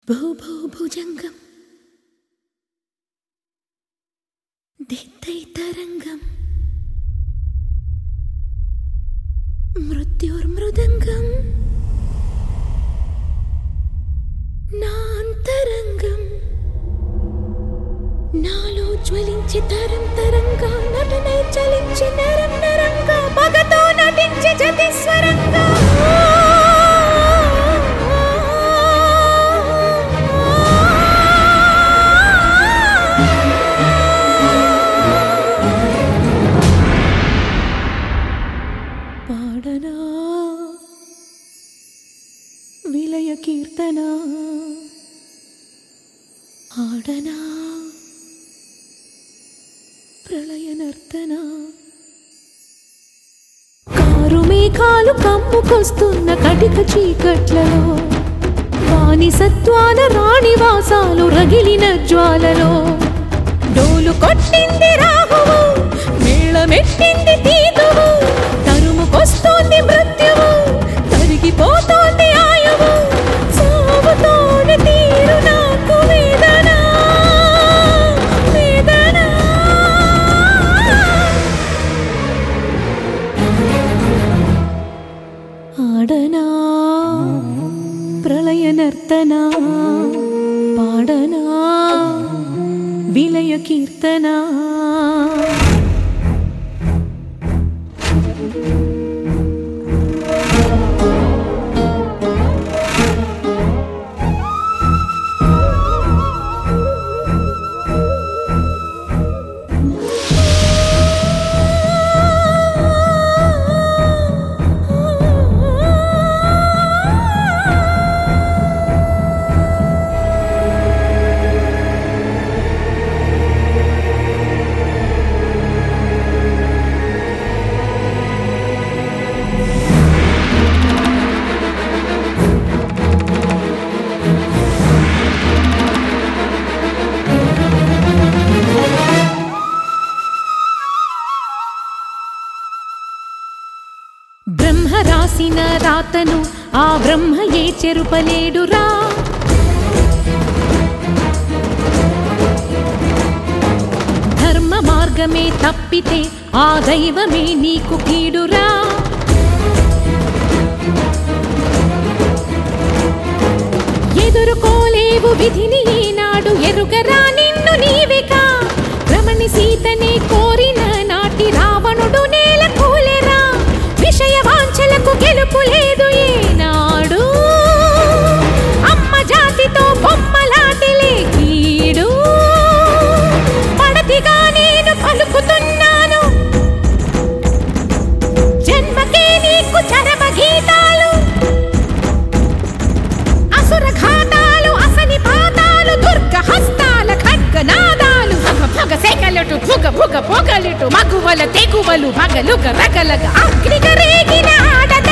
భూభూభుజంగం దిత్తైతరంగం మృత్యుర్మృదంగం నాంతరంగం నాలో జ్వలించి తరం తరంగా నటనై చలించి నరం నరంగా పగతో నటించి జతిస్వరంగా పాడనా విలయ కీర్తన ఆడనా ప్రళయ నర్తన కారు మేఘాలు కమ్ముకొస్తున్న కటిక చీకట్లలో వాని సత్వాన రాణి వాసాలు రగిలిన జ్వాలలో డోలు కొట్టింది రాహువు మేళమెట్టింది తీతువు తరుముకొస్తోంది మృత్యువు తరిగిపోతోంది ఆయువు సాగుతోంది తీరు నాకు వేదన వేదన ఆడనా ప్రళయ నర్తన పాడనా విలయ కీర్తన బ్రహ్మ రాసిన రాతను ఆ బ్రహ్మయే చెరుపలేడురా ధర్మ మార్గమే తప్పితే ఆ దైవమే నీకు కీడురా ఎదుర్కోలేవు విధిని ఈనాడు ఎరుగరా నిన్ను నీవిగా రమణి సీతనే కోరిన నాటి రావణుడు నేల కూలెరా విషయ వాంఛలకు గెలుపు లేదు ఏనాడు అమ్మ జాతితో బొమ్మలాటిలే కీడు పడతిగా నేను పలుకుతున్నాను జన్మకే నీకు చరమ గీతాలు అసుర ఘాతాలు అసని పాతాలు దుర్గ హస్తాల ఖడ్గనాదాలు భగ భగ సెగలటు భుగ భుగ పొగలిటు మగువల తెగువలు భగలుగ రగలగ అగ్నిగ రేగిన ఆడ